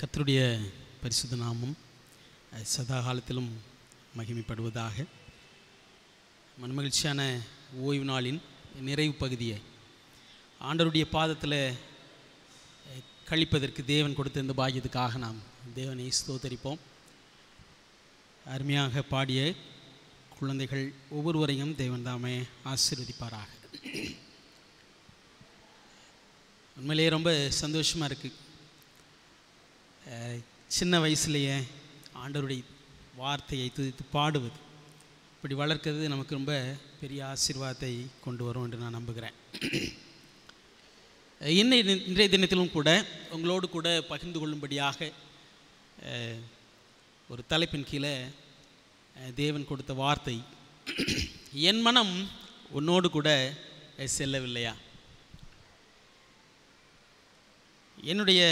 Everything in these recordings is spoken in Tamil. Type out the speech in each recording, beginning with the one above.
கர்த்தருடைய பரிசுத்த நாமம் அஹ், சதா காலத்திலும் மகிமைப்படுவதாக மனமகிழ்ச்சியான ஓய்வு நாளின் நிறைவு பகுதியை ஆண்டவருடைய பாதத்தில் அஹ், கழிப்பதற்கு தேவன் கொடுத்த இந்த பாக்கியத்துக்காக நாம் தேவனை ஸ்தோத்தரிப்போம் அருமையாக பாடிய குழந்தைகள் ஒவ்வொருவரையும் தேவன் தாமே ஆசீர்வதிப்பாராக உண்மையிலேயே ரொம்ப சந்தோஷமாக இருக்குது சின்ன வயசுலேயே ஆண்டவருடைய வார்த்தையை துதித்து பாடுவது இப்படி வளர்க்கிறது நமக்கு ரொம்ப பெரிய ஆசீர்வாதத்தை கொண்டு வரும் என்று நான் நம்புகிறேன் இன்னை இன்றைய தினத்திலும் கூட உங்களோடு கூட பகிர்ந்து கொள்ளும்படியாக அஹ், ஒரு தலைப்பின் கீழே அஹ், தேவன் கொடுத்த வார்த்தை என் மனம் உன்னோடு கூட அஹ், செல்லவில்லையா என்னுடைய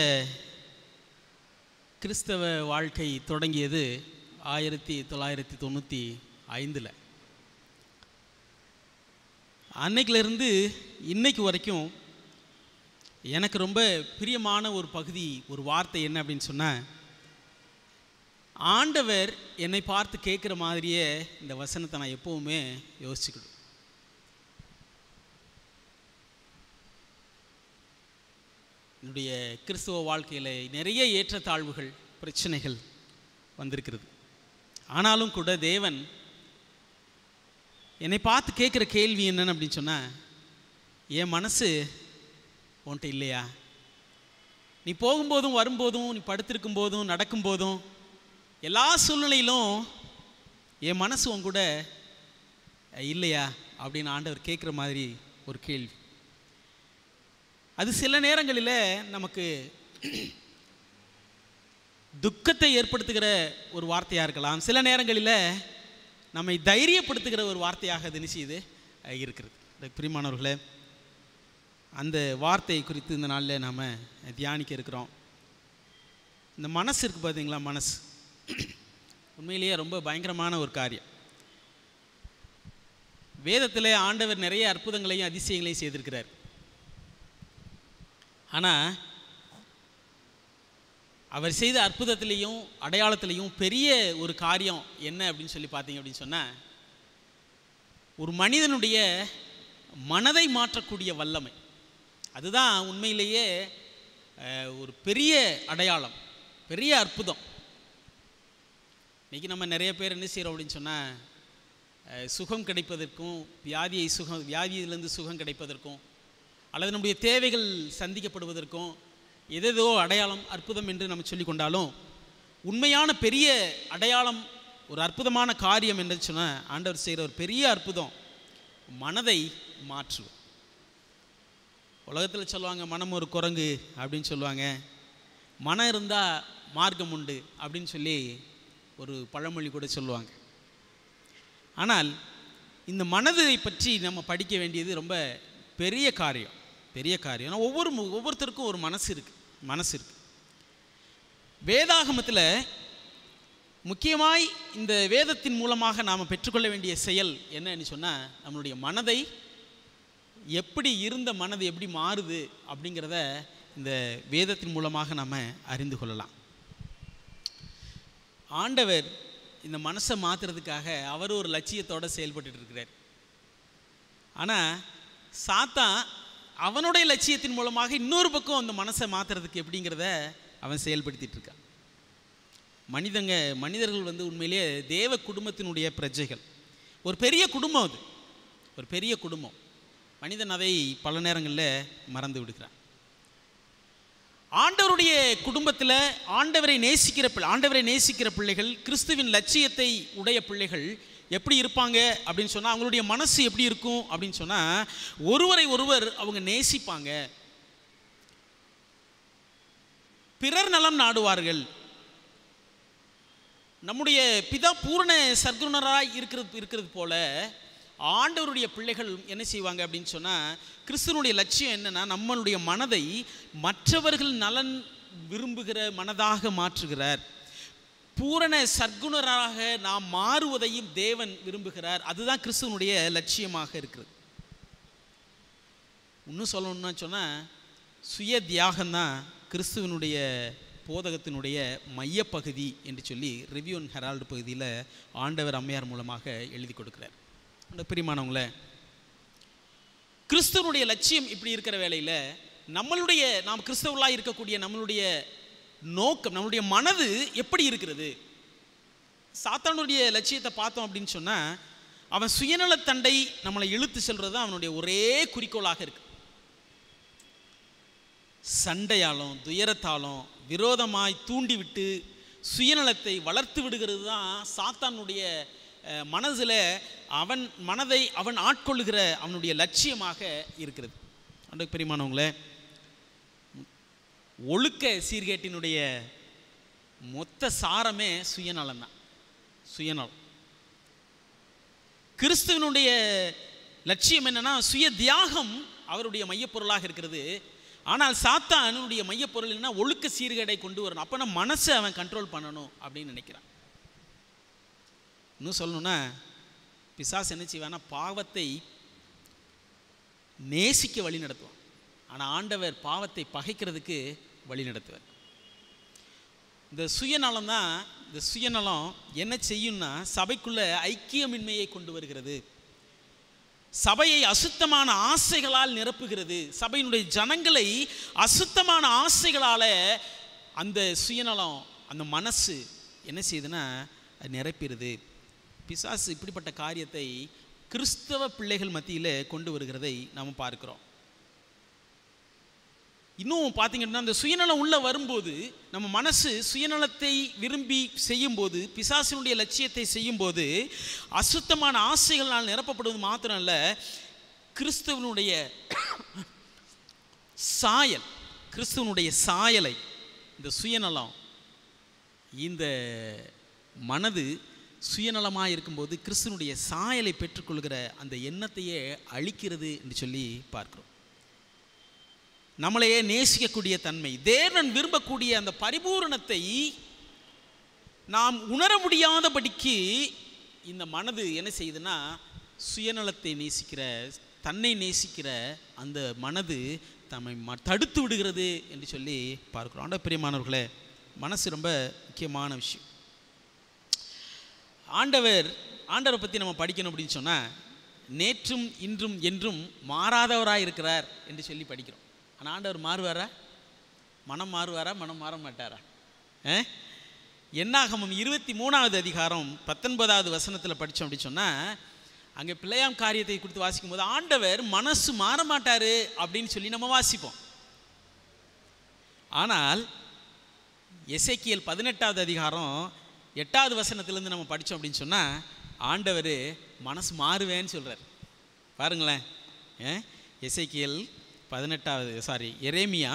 கிறிஸ்தவ வாழ்க்கை தொடங்கியது ஆயிரத்தி தொள்ளாயிரத்தி தொண்ணூற்றி ஐந்தில் அன்னைக்கிலிருந்து இன்னைக்கு வரைக்கும் எனக்கு ரொம்ப பிரியமான ஒரு பகுதி ஒரு வார்த்தை என்ன அப்படின்னு சொன்னால் ஆண்டவர் என்னை பார்த்து கேட்குற மாதிரியே இந்த வசனத்தை நான் எப்போவுமே யோசிச்சுக்கிடுவேன் என்னுடைய கிறிஸ்துவ வாழ்க்கையில் நிறைய ஏற்றத்தாழ்வுகள் பிரச்சனைகள் வந்திருக்கிறது ஆனாலும் கூட தேவன் என்னை பார்த்து கேட்குற கேள்வி என்னன்னு அப்படின்னு சொன்னால் என் மனசு உன்கிட்ட இல்லையா நீ போகும்போதும் வரும்போதும் நீ படுத்திருக்கும் போதும் நடக்கும் போதும் எல்லா சூழ்நிலையிலும் என் மனசு உன் கூட அஹ், இல்லையா அப்படின்னு ஆண்டவர் கேட்குற மாதிரி ஒரு கேள்வி அது சில நேரங்களில் நமக்கு துக்கத்தை ஏற்படுத்துகிற ஒரு வார்த்தையாக இருக்கலாம் சில நேரங்களில் நம்மை தைரியப்படுத்துகிற ஒரு வார்த்தையாக அது நிச்சயது இருக்கிறது இந்த பிரிமானவர்களே அந்த வார்த்தை குறித்து இந்த நாளில் நாம் தியானிக்க இருக்கிறோம் இந்த மனசு இருக்குது பார்த்தீங்களா மனசு உண்மையிலேயே ரொம்ப பயங்கரமான ஒரு காரியம் வேதத்தில் ஆண்டவர் நிறைய அற்புதங்களையும் அதிசயங்களையும் செய்திருக்கிறார் ஆனால் அவர் செய்த அற்புதத்திலையும் அடையாளத்திலையும் பெரிய ஒரு காரியம் என்ன அப்படின்னு சொல்லி பார்த்தீங்க அப்படின்னு சொன்னால் ஒரு மனிதனுடைய மனதை மாற்றக்கூடிய வல்லமை அதுதான் உண்மையிலேயே அஹ், ஒரு பெரிய அடையாளம் பெரிய அற்புதம் இன்றைக்கி நம்ம நிறைய பேர் என்ன செய்கிறோம் அப்படின்னு சொன்னால் அஹ், சுகம் கிடைப்பதற்கும் வியாதியை சுகம் வியாதியிலிருந்து சுகம் கிடைப்பதற்கும் அல்லது நம்முடைய தேவைகள் சந்திக்கப்படுவதற்கும் எதேதோ அடையாளம் அற்புதம் என்று நம்ம சொல்லி கொண்டாலும் உண்மையான பெரிய அடையாளம் ஒரு அற்புதமான காரியம் என்று சொன்னால் ஆண்டவர் செய்கிற ஒரு பெரிய அற்புதம் மனதை மாற்றுவது உலகத்தில் சொல்லுவாங்க மனம் ஒரு குரங்கு அப்படின்னு சொல்லுவாங்க மனம் இருந்தால் மார்க்கம் உண்டு அப்படின்னு சொல்லி ஒரு பழமொழி கூட சொல்லுவாங்க ஆனால் இந்த மனதை பற்றி நம்ம படிக்க வேண்டியது ரொம்ப பெரிய காரியம் பெரிய காரியம் ஏன்னா ஒவ்வொரு மு- ஒவ்வொருத்தருக்கும் ஒரு மனசு இருக்குது மனசு இருக்குது வேதாகமத்தில் முக்கியமாய் இந்த வேதத்தின் மூலமாக நாம் பெற்றுக்கொள்ள வேண்டிய செயல் என்னன்னு சொன்னால் நம்மளுடைய மனதை எப்படி இருந்த மனது எப்படி மாறுது அப்படிங்கிறத இந்த வேதத்தின் மூலமாக நம்ம அறிந்து கொள்ளலாம் ஆண்டவர் இந்த மனசை மாற்றுறதுக்காக அவர் ஒரு லட்சியத்தோடு செயல்பட்டுட்டு இருக்கிறார் ஆனால் சாத்தான் அவனுடைய லட்சியத்தின் மூலமாக இன்னொரு பக்கம் அந்த மனசை மாற்றுறதுக்கு எப்படிங்கிறத அவன் செயல்படுத்திட்டு இருக்கான் மனிதங்க மனிதர்கள் வந்து உண்மையிலேயே தேவ குடும்பத்தினுடைய பிரஜைகள் ஒரு பெரிய குடும்பம் அது ஒரு பெரிய குடும்பம் மனிதன் அதை பல நேரங்களில் மறந்து விடுகிறான் ஆண்டவருடைய குடும்பத்தில் ஆண்டவரை நேசிக்கிற பிள்ளை ஆண்டவரை நேசிக்கிற பிள்ளைகள் கிறிஸ்துவின் லட்சியத்தை உடைய பிள்ளைகள் எப்படி இருப்பாங்க அப்படின்னு சொன்னால் அவங்களுடைய மனசு எப்படி இருக்கும் அப்படின்னு சொன்னால் ஒருவரை ஒருவர் அவங்க நேசிப்பாங்க பிறர் நலம் நாடுவார்கள் நம்முடைய பிதா பூரண சர்க்குணராய் இருக்கிறது இருக்கிறது போல ஆண்டவருடைய பிள்ளைகள் என்ன செய்வாங்க அப்படின்னு சொன்னால் கிறிஸ்துவனுடைய லட்சியம் என்னன்னா நம்மளுடைய மனதை மற்றவர்கள் நலன் விரும்புகிற மனதாக மாற்றுகிறார் பூரண சர்க்குணராக நாம் மாறுவதையும் தேவன் விரும்புகிறார் அதுதான் கிறிஸ்துவனுடைய லட்சியமாக இருக்கிறது இன்னும் சொல்லணும்னா சொன்னால் சுய தியாகம்தான் கிறிஸ்துவனுடைய போதகத்தினுடைய மையப்பகுதி என்று சொல்லி ரிவ்யூ அண்ட் ஹெரால்டு பகுதியில் ஆண்டவர் அம்மையார் மூலமாக எழுதி கொடுக்குறார் அந்த பிரியமானவங்களே கிறிஸ்தவனுடைய லட்சியம் இப்படி இருக்கிற வேளையில் நம்மளுடைய நாம் கிறிஸ்தவர்களாக இருக்கக்கூடிய நம்மளுடைய நோக்கம் நம்மளுடைய மனது எப்படி இருக்கிறது சாத்தானுடைய லட்சியத்தை பார்த்தோம் அப்படின்னு சொன்னால் அவன் சுயநலத்தண்டை நம்மளை இழுத்து செல்றது தான் அவனுடைய ஒரே குறிக்கோளாக இருக்கு சண்டையாலும் துயரத்தாலும் விரோதமாய் தூண்டிவிட்டு சுயநலத்தை வளர்த்து விடுகிறது தான் சாத்தானுடைய அஹ், மனதில் அவன் மனதை அவன் ஆட்கொள்ளுகிற அவனுடைய லட்சியமாக இருக்கிறது அன்றைக்கு பெரியமானவங்களே ஒழுக்க சீர்கேட்டினுடைய மொத்த சாரமே சுயநலம் தான் சுயநலம் கிறிஸ்துவனுடைய லட்சியம் என்னன்னா சுய தியாகம் அவருடைய மையப்பொருளாக இருக்கிறது ஆனால் சாத்தானுடைய மையப்பொருள் என்ன ஒழுக்க சீர்கேடை கொண்டு வரணும் அப்போ நம்ம மனசை அவன் கண்ட்ரோல் பண்ணணும் அப்படின்னு நினைக்கிறான் இன்னும் சொல்லணும்னா பிசாஸ் என்ன செய்வான்னா பாவத்தை நேசிக்க வழி நடத்துவான் ஆனால் ஆண்டவர் பாவத்தை பகைக்கிறதுக்கு வழி நடத்துவார் இந்த சுயநலம் தான் இந்த சுயநலம் என்ன செய்யும்னா சபைக்குள்ள ஐக்கியமின்மையை கொண்டு வருகிறது சபையை அசுத்தமான ஆசைகளால் நிரப்புகிறது சபையினுடைய ஜனங்களை அசுத்தமான ஆசைகளால் அந்த சுயநலம் அந்த மனசு என்ன செய்யுதுன்னா அது நிரப்பிடுது பிசாசு இப்படிப்பட்ட காரியத்தை கிறிஸ்தவ பிள்ளைகள் மத்தியில் கொண்டு வருகிறதை நாம் பார்க்கிறோம் இன்னும் பார்த்தீங்கன்னா அந்த சுயநலம் உள்ள வரும்போது நம்ம மனசு சுயநலத்தை விரும்பி செய்யும்போது பிசாசினுடைய லட்சியத்தை செய்யும்போது அசுத்தமான ஆசைகளால் நிரப்பப்படுவது மாத்திரம் அல்ல கிறிஸ்துவனுடைய சாயல் கிறிஸ்துவனுடைய சாயலை இந்த சுயநலம் இந்த மனது சுயநலமாக இருக்கும்போது கிறிஸ்துவனுடைய சாயலை பெற்றுக்கொள்கிற அந்த எண்ணத்தையே அழிக்கிறது என்று சொல்லி பார்க்கிறோம் நம்மளையே நேசிக்கக்கூடிய தன்மை தேவன் விரும்பக்கூடிய அந்த பரிபூரணத்தை நாம் உணர முடியாதபடிக்கு இந்த மனது என்ன செய்யுதுன்னா சுயநலத்தை நேசிக்கிற தன்னை நேசிக்கிற அந்த மனது தம்மை ம தடுத்து விடுகிறது என்று சொல்லி பார்க்கிறோம் ஆண்ட பிரியமானவர்களே மனசு ரொம்ப முக்கியமான விஷயம் ஆண்டவர் ஆண்டவரை பற்றி நம்ம படிக்கணும் அப்படின்னு சொன்னால் நேற்றும் இன்றும் என்றும் மாறாதவராக இருக்கிறார் என்று சொல்லி படிக்கிறோம் ஆனால் ஆண்டவர் மாறுவாரா மனம் மாறுவாரா மனம் மாற மாட்டாரா ஆ? என்னாகமம் இருபத்தி மூணாவது அதிகாரம் பத்தொன்பதாவது வசனத்தில் படித்தோம் அப்படின்னு சொன்னால் அங்கே பிள்ளையாம் காரியத்தை குறித்து வாசிக்கும் போது ஆண்டவர் மனசு மாற மாட்டாரு அப்படின்னு சொல்லி நம்ம வாசிப்போம் ஆனால் எசேக்கியல் பதினெட்டாவது அதிகாரம் எட்டாவது வசனத்திலேருந்து நம்ம படித்தோம் அப்படின்னு சொன்னால் ஆண்டவர் மனசு மாறுவேன்னு சொல்கிறார் பாருங்களேன் ஏன் எசேக்கியல் பதினெட்டாவது சாரி எரேமியா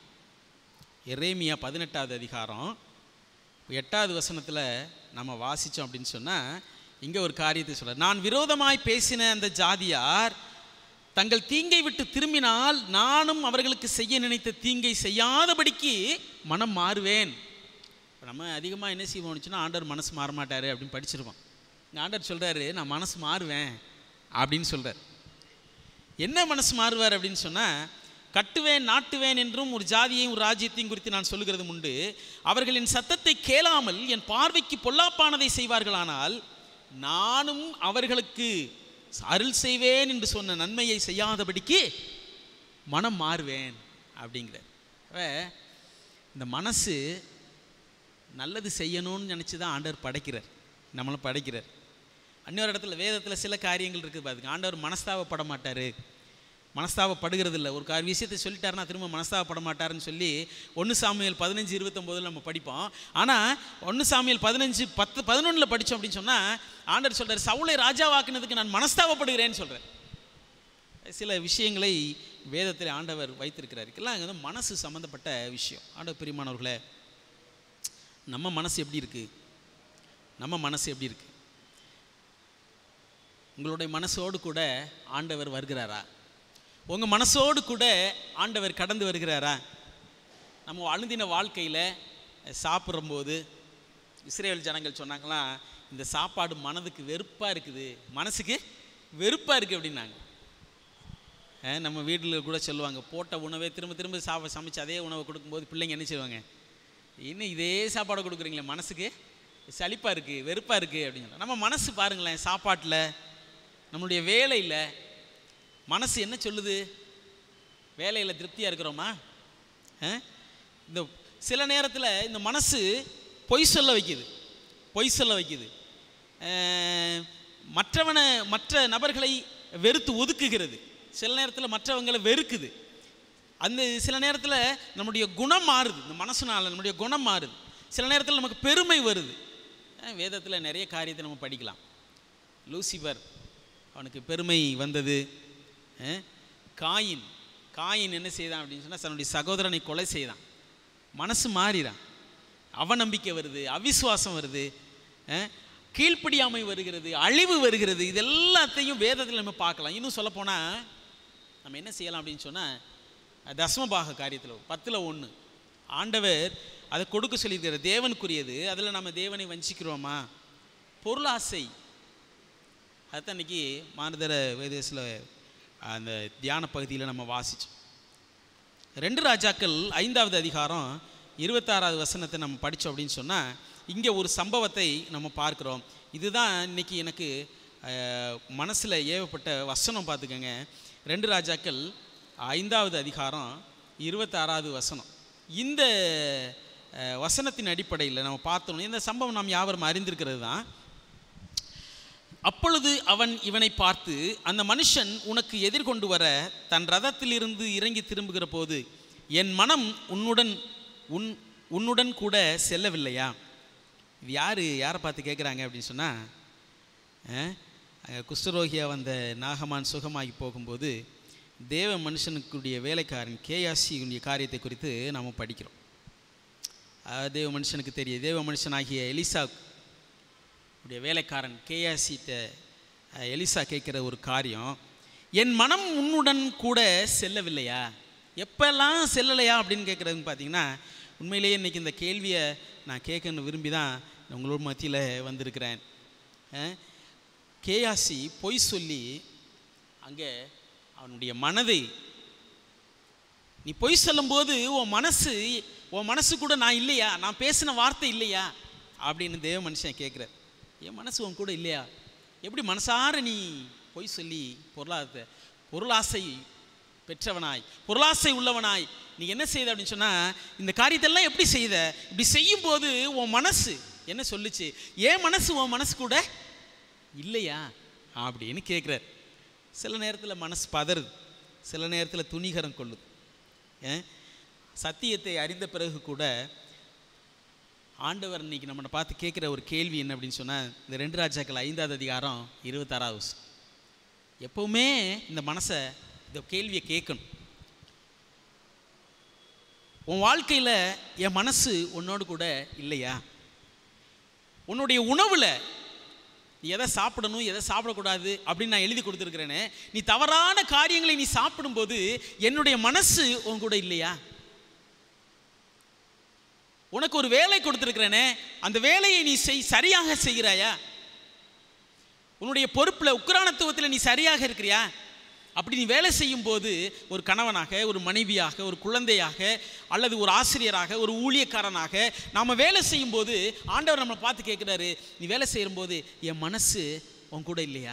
எரேமியா பதினெட்டாவது அதிகாரம் எட்டாவது வசனத்தில் நம்ம வாசித்தோம் அப்படின்னு சொன்னால் இங்கே ஒரு காரியத்தை சொல்கிறார் நான் விரோதமாய் பேசின அந்த ஜாதியார் தங்கள் தீங்கை விட்டு திரும்பினால் நானும் அவர்களுக்கு செய்ய நினைத்த தீங்கை செய்யாதபடிக்கு மனம் மாறுவேன் இப்ப நம்ம அதிகமாக என்ன செய்வோம்னு சொன்னால் ஆண்டவர் மனசு மாற மாட்டார் அப்படின்னு படிச்சிருப்போம் இந்த ஆண்டவர் சொல்கிறாரு நான் மனசு மாறுவேன் அப்படின்னு சொல்கிறார் என்ன மனசு மாறுவார் அப்படின்னு சொன்னால் கட்டுவேன் நாட்டுவேன் என்றும் ஒரு ஜாதியையும் ஒரு ராஜ்யத்தையும் குறித்து நான் சொல்லுகிறது உண்டு அவர்களின் சத்தத்தை கேளாமல் என் பார்வைக்கு பொல்லாப்பானதை செய்வார்களானால் நானும் அவர்களுக்கு அருள் செய்வேன் என்று சொன்ன நன்மையை செய்யாதபடிக்கு மனம் மாறுவேன் அப்படிங்கிறார் அவ இந்த மனசு நல்லது செய்யணும்னு நினச்சி தான் ஆண்டவர் படைக்கிறார் நம்மளும் படைக்கிறார் இன்னொரு இடத்துல வேதத்தில் சில காரியங்கள் இருக்குது பாருங்க ஆண்டவர் மனஸ்தாபப்பட மாட்டார் மனஸ்தாபப்படுகிறது இல்லை ஒரு கார் விஷயத்தை சொல்லிட்டாருன்னா திரும்ப மனஸ்தாபப்பட மாட்டாருன்னு சொல்லி ஒன்று சாமியல் பதினஞ்சு இருபத்தொம்போதில் நம்ம படிப்போம் ஆனால் ஒன்று சாமியல் பதினஞ்சு பத்து பதினொன்றில் படித்தோம் அப்படின்னு சொன்னால் ஆண்டவர் சொல்கிறார் சவுளை ராஜாவாக்குனதுக்கு நான் மனஸ்தாபப்படுகிறேன்னு சொல்கிறேன் சில விஷயங்களை வேதத்தில் ஆண்டவர் வைத்திருக்கிறார் இதெல்லாம் வந்து மனசு சம்மந்தப்பட்ட விஷயம் ஆண்டவர் பிரியமானவர்களே நம்ம மனசு எப்படி இருக்குது நம்ம மனசு எப்படி இருக்குது உங்களுடைய மனசோடு கூட ஆண்டவர் வருகிறாரா உங்கள் மனசோடு கூட ஆண்டவர் கடந்து வருகிறாரா நம்ம அழுந்தின வாழ்க்கையில் சாப்பிடும்போது இஸ்ரேல் ஜனங்கள் சொன்னாங்களாம் இந்த சாப்பாடு மனதுக்கு வெறுப்பாக இருக்குது மனசுக்கு வெறுப்பாக இருக்குது அப்படின்னாங்க அஹ் நம்ம வீட்டில் கூட சொல்லுவாங்க போட்ட உணவை திரும்ப திரும்ப சாப்ப சமைச்சு அதே உணவை கொடுக்கும்போது பிள்ளைங்க என்ன செய்வாங்க இன்னும் இதே சாப்பாடை கொடுக்குறீங்களே மனசுக்கு சலிப்பாக இருக்குது வெறுப்பாக இருக்குது அப்படின்னு நம்ம மனசு பாருங்களேன் சாப்பாட்டில் நம்மளுடைய வேலையில் மனசு என்ன சொல்லுது வேலையில் திருப்தியாக இருக்கிறோமா ஆ? இந்த சில நேரத்தில் இந்த மனசு பொய் சொல்ல வைக்குது பொய் சொல்ல வைக்குது அஹ், மற்றவனை மற்ற நபர்களை வெறுத்து ஒதுக்குகிறது சில நேரத்தில் மற்றவங்களை வெறுக்குது அந்த சில நேரத்தில் நம்முடைய குணம் மாறுது இந்த மனசுனால நம்முடைய குணம் மாறுது சில நேரத்தில் நமக்கு பெருமை வருது வேதத்தில் நிறைய காரியத்தை நம்ம படிக்கலாம் லூசிபர் அவனுக்கு பெருமை வந்தது அஹ், காயின் காயின் என்ன செய்தான் அப்படின்னு சொன்னால் தன்னுடைய சகோதரனை கொலை செய்தான் மனசு மாறிறான் அவநம்பிக்கை வருது அவிசுவாசம் வருது அஹ், கீழ்ப்படியாமை வருகிறது அழிவு வருகிறது இது எல்லாத்தையும் வேதத்தில் நம்ம பார்க்கலாம் இன்னும் சொல்லப்போனால் நம்ம என்ன செய்யலாம் அப்படின்னு சொன்னால் தசமபாக காரியத்தில் பத்தில் ஒன்று ஆண்டவர் அதை கொடுக்க சொல்லியிருக்கிற தேவனுக்குரியது அதில் நம்ம தேவனை வஞ்சிக்கிறோமா பொருளாசை அதுதான் இன்னைக்கு மாநதர வேதேசில் அந்த தியான பகுதியில் நம்ம வாசித்தோம் ரெண்டு ராஜாக்கள் ஐந்தாவது அதிகாரம் இருபத்தாறாவது வசனத்தை நம்ம படித்தோம் அப்படின்னு சொன்னால் இங்கே ஒரு சம்பவத்தை நம்ம பார்க்குறோம் இதுதான் இன்னைக்கு எனக்கு மனசில் ஏவப்பட்ட வசனம் பார்த்துக்கோங்க ரெண்டு ராஜாக்கள் ஐந்தாவது அதிகாரம் இருபத்தாறாவது வசனம் இந்த அஹ், வசனத்தின் அடிப்படையில் நம்ம பார்த்தோம் இந்த சம்பவம் நாம் யாவரும் அறிந்திருக்கிறது தான் அப்பொழுது அவன் இவனை பார்த்து அந்த மனுஷன் உனக்கு எதிர்கொண்டு வர தன் ரதத்திலிருந்து இறங்கி திரும்புகிற போது என் மனம் உன்னுடன் உன் உன்னுடன் கூட செல்லவில்லையா இது யார் யாரை பார்த்து கேட்குறாங்க அப்படின்னு சொன்னால் குஷ்டரோகியாக வந்த நாகமான் சுகமாகி போகும்போது தேவ மனுஷனுக்குடைய வேலைக்காரன் கேயாசியுடைய காரியத்தை குறித்து நாம் படிக்கிறோம் அஹ் தேவ மனுஷனுக்கு தெரியும் தேவ மனுஷனாகிய எலிசா உடைய வேலைக்காரன் கேயாசிட்ட எலிசா கேட்குற ஒரு காரியம் என் மனம் உன்னுடன் கூட செல்லவில்லையா எப்பெல்லாம் செல்லலையா அப்படின்னு கேட்குறதுன்னு பார்த்தீங்கன்னா உண்மையிலேயே இன்றைக்கி இந்த கேள்வியை நான் கேட்கணும்னு விரும்பி தான் உங்களோட மத்தியில் வந்திருக்கிறேன் அஹ், கேயாசி பொய் சொல்லி அங்கே அவனுடைய மனதை நீ பொய் சொல்லும்போது உன் மனசு உன் மனசு கூட நான் இல்லையா நான் பேசின வார்த்தை இல்லையா அப்படின்னு தேவ மனுஷன் கேட்குறார் என் மனசு உன் கூட இல்லையா எப்படி மனசார நீ பொய் சொல்லி பொருளாதார பொருளாசை பெற்றவனாய் பொருளாசை உள்ளவனாய் நீ என்ன செய்த அப்படின்னு சொன்னால் இந்த காரியத்தெல்லாம் எப்படி செய்த இப்படி செய்யும்போது உன் மனசு என்ன சொல்லுச்சு ஏன் மனசு உன் மனசு கூட இல்லையா அப்படின்னு கேட்குறார் சில நேரத்தில் மனசு பதறுது சில நேரத்தில் துணிகரம் கொள்ளுது ஏன் சத்தியத்தை அறிந்த பிறகு கூட ஆண்டவர் இன்னைக்கு நம்மளை பார்த்து கேட்குற ஒரு கேள்வி என்ன அப்படின்னு சொன்னால் இந்த ரெண்டு ராஜாக்கள் ஐந்தாவது அதிகாரம் இருபத்தாறாவது வருஷம் எப்பவுமே இந்த மனசை இந்த கேள்வியை கேட்கணும் உன் வாழ்க்கையில் என் மனசு உன்னோடு கூட இல்லையா உன்னுடைய உணவில் நீ எதை சாப்பிடணும் எதை சாப்பிடக்கூடாது அப்படின்னு நான் எழுதி கொடுத்துருக்கிறேனே நீ தவறான காரியங்களை நீ சாப்பிடும்போது என்னுடைய மனசு உன் கூட இல்லையா உனக்கு ஒரு வேலை கொடுத்துருக்கிறேனே அந்த வேலையை நீ செய் சரியாக செய்கிறாயா உன்னுடைய பொறுப்பில் உக்ரானத்துவத்தில் நீ சரியாக இருக்கிறியா அப்படி நீ வேலை செய்யும் போது ஒரு கணவனாக ஒரு மனைவியாக ஒரு குழந்தையாக அல்லது ஒரு ஆசிரியராக ஒரு ஊழியக்காரனாக நாம் வேலை செய்யும்போது ஆண்டவர் நம்மளை பார்த்து கேட்குறாரு நீ வேலை செய்யும்போது என் மனசு உன் கூட இல்லையா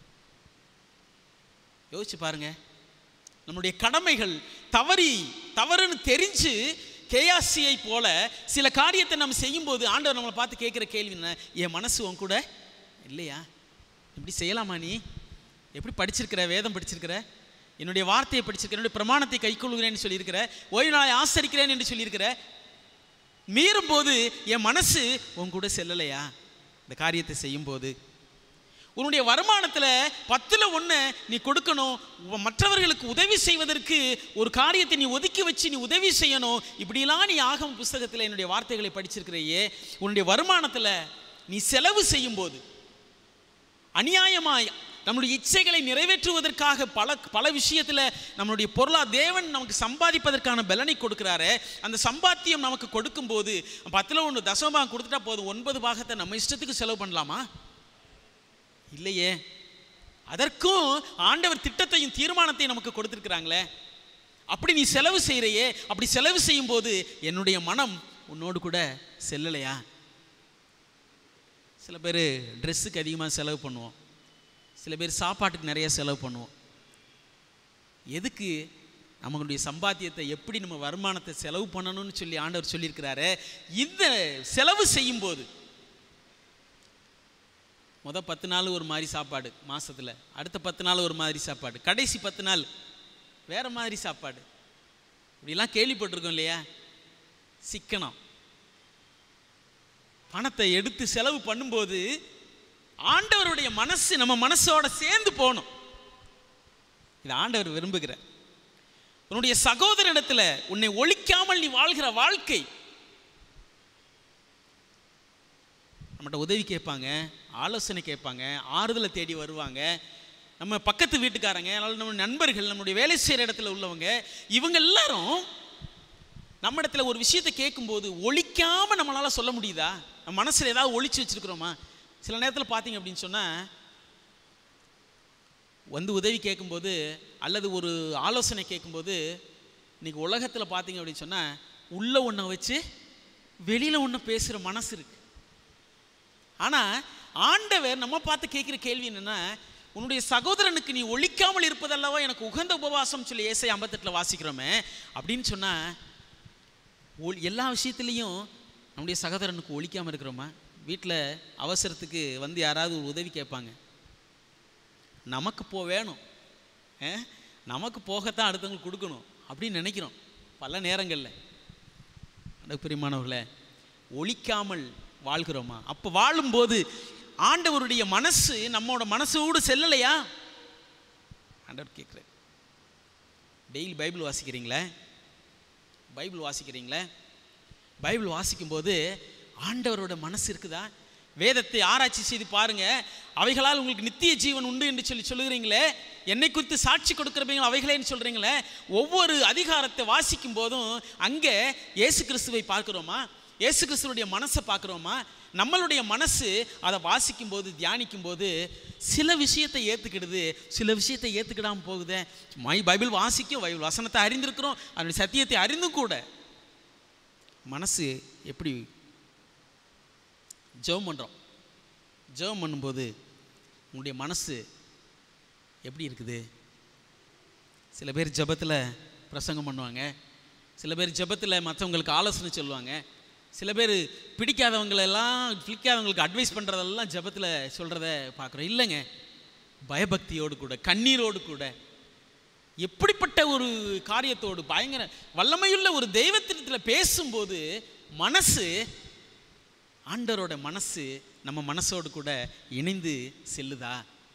யோசிச்சு பாருங்க நம்முடைய கடமைகள் தவறி தவறுன்னு தெரிஞ்சு கேயாசியை போல சில காரியத்தை நம்ம செய்யும்போது ஆண்டவர் நம்மளை பார்த்து கேட்குற கேள்வி என்ன என் மனசு உன் கூட இல்லையா இப்படி செய்யலாமா நீ எப்படி படிச்சிருக்கிற வேதம் படிச்சிருக்கிற என்னுடைய வார்த்தையை படிச்சிருக்கிற என்னுடைய பிரமாணத்தை கைக்கொள்கிறேன்னு சொல்லியிருக்கிற ஓய்வு நாளை ஆசரிக்கிறேன் என்று சொல்லியிருக்கிற மீறும் போது என் மனசு உன் கூட செல்லலையா இந்த காரியத்தை செய்யும்போது உன்னுடைய வருமானத்தில் பத்தில் ஒன்று நீ கொடுக்கணும் உ- மற்றவர்களுக்கு உதவி செய்வதற்கு ஒரு காரியத்தை நீ ஒதுக்கி வச்சு நீ உதவி செய்யணும் இப்படிலாம் நீ ஆகம புஸ்தகத்தில் என்னுடைய வார்த்தைகளை படிச்சிருக்கிறையே உன்னுடைய வருமானத்தில் நீ செலவு செய்யும்போது அநியாயமாய் நம்முடைய இச்சைகளை நிறைவேற்றுவதற்காக பல பல விஷயத்தில் நம்மளுடைய பொருளா தேவன் நமக்கு சம்பாதிப்பதற்கான பலனை கொடுக்குறாரு அந்த சம்பாத்தியம் நமக்கு கொடுக்கும்போது பத்தில் ஒன்று தசமபாகம் கொடுத்துட்டா போதும் ஒன்பது பாகத்தை நம்ம இஷ்டத்துக்கு செலவு பண்ணலாமா இல்லையே அதற்கும் ஆண்டவர் திட்டத்தையும் தீர்மானத்தையும் நமக்கு கொடுத்துருக்குறாங்களே அப்படி நீ செலவு செய்கிறையே அப்படி செலவு செய்யும்போது என்னுடைய மனம் உன்னோடு கூட செல்லலையா சில பேர் ட்ரெஸ்ஸுக்கு அதிகமாக செலவு பண்ணுவோம் சில பேர் சாப்பாட்டுக்கு நிறைய செலவு பண்ணுவோம் எதுக்கு நம்மளுடைய சம்பாத்தியத்தை எப்படி நம்ம வருமானத்தை செலவு பண்ணணும்னு சொல்லி ஆண்டவர் சொல்லியிருக்கிறாரு இந்த செலவு செய்யும்போது முத பத்து நாள் ஒரு மாதிரி சாப்பாடு மாசத்துல அடுத்த பத்து நாள் ஒரு மாதிரி சாப்பாடு கடைசி பத்து நாள் வேற மாதிரி சாப்பாடு இப்படிலாம் கேள்விப்பட்டிருக்கோம் இல்லையா சிக்கனம் பணத்தை எடுத்து செலவு பண்ணும்போது ஆண்டவருடைய மனசு நம்ம மனசோட சேர்ந்து போகணும் இது ஆண்டவர் விரும்புகிறார் உன்னுடைய சகோதரனிடத்துல உன்னை ஒழிக்காமல் நீ வாழ்கிற வாழ்க்கை நம்மகிட்ட உதவி கேட்பாங்க ஆலோசனை கேட்பாங்க ஆறுதலை தேடி வருவாங்க நம்ம பக்கத்து வீட்டுக்காரங்க அல்லது நம்ம நண்பர்கள் நம்முடைய வேலை செய்கிற இடத்துல உள்ளவங்க இவங்க எல்லாரும் நம்ம இடத்துல ஒரு விஷயத்தை கேட்கும்போது ஒழிக்காம நம்மளால சொல்ல முடியுதா நம்ம மனசுல ஏதாவது ஒழிச்சு வச்சிருக்கிறோமா சில நேரத்தில் பார்த்தீங்க அப்படின்னு சொன்னா வந்து உதவி கேட்கும்போது அல்லது ஒரு ஆலோசனை கேட்கும்போது இன்னைக்கு உலகத்தில் பார்த்தீங்க அப்படின்னு சொன்னால் உள்ள ஒன்றை வச்சு வெளியில் ஒன்று பேசுகிற மனசு இருக்கு ஆனால் ஆண்டவர் நம்ம பார்த்து கேட்குற கேள்வி என்னன்னா உன்னுடைய சகோதரனுக்கு நீ ஒழிக்காமல் இருப்பதல்லவா எனக்கு உகந்த உபவாசம் சொல்லி ஏசை ஐம்பத்தெட்டில் வாசிக்கிறோமே அப்படின்னு சொன்னால் ஒல் எல்லா விஷயத்துலேயும் நம்முடைய சகோதரனுக்கு ஒழிக்காமல் இருக்கிறோமா வீட்டில் அவசரத்துக்கு வந்து யாராவது ஒரு உதவி கேட்பாங்க நமக்கு போ வேணும் ஆ? நமக்கு போகத்தான் அடுத்தவங்களுக்கு கொடுக்கணும் அப்படின்னு நினைக்கிறோம் பல நேரங்களில் அடக்கு பிரியமானவர்களே ஒழிக்காமல் வாழ்கிறோமா அப்போ வாழும்போது ஆண்டவருடைய மனசு நம்மோட மனசோடு செல்லலையா ஆண்டவர் கேட்குறேன் டெய்லி பைபிள் வாசிக்கிறீங்களே பைபிள் வாசிக்கிறீங்களே பைபிள் வாசிக்கும்போது ஆண்டவரோட மனசு இருக்குதா வேதத்தை ஆராய்ச்சி செய்து பாருங்க அவைகளால் உங்களுக்கு நித்திய ஜீவன் உண்டு என்று சொல்லி சொல்லுகிறீங்களே என்னை குறித்து சாட்சி கொடுக்குறவங்க அவைகளேன்னு சொல்றீங்களே ஒவ்வொரு அதிகாரத்தை வாசிக்கும் போதும் அங்கே இயேசு கிறிஸ்துவை பார்க்கிறோமா இயேசு கிறிஸ்துவுடைய மனசை பார்க்குறோமா நம்மளுடைய மனசு அதை வாசிக்கும் போது தியானிக்கும் போது சில விஷயத்தை ஏற்றுக்கிடுது சில விஷயத்தை ஏற்றுக்கிடாமல் போகுதே மை பைபிள் வாசிக்கும் பைபிள் வசனத்தை அறிந்திருக்கிறோம் அதனுடைய சத்தியத்தை அறிந்தும் கூட மனசு எப்படி ஜெபம் பண்ணுறோம் ஜெபம் பண்ணும்போது உங்களுடைய மனசு எப்படி இருக்குது சில பேர் ஜெபத்தில் பிரசங்கம் பண்ணுவாங்க சில பேர் ஜெபத்தில் மற்றவங்களுக்கு ஆலோசனை சொல்லுவாங்க சில பேர் பிடிக்காதவங்களெல்லாம் பிடிக்காதவங்களுக்கு அட்வைஸ் பண்ணுறதெல்லாம் ஜெபத்தில் சொல்கிறத பார்க்குறோம் இல்லைங்க பயபக்தியோடு கூட கண்ணீரோடு கூட எப்படிப்பட்ட ஒரு காரியத்தோடு பயங்கர வல்லமையுள்ள ஒரு தெய்வத்திடத்தில் பேசும்போது மனசு ஆண்டவரோட மனசு நம்ம மனசோடு கூட இணைந்து செல்லுதா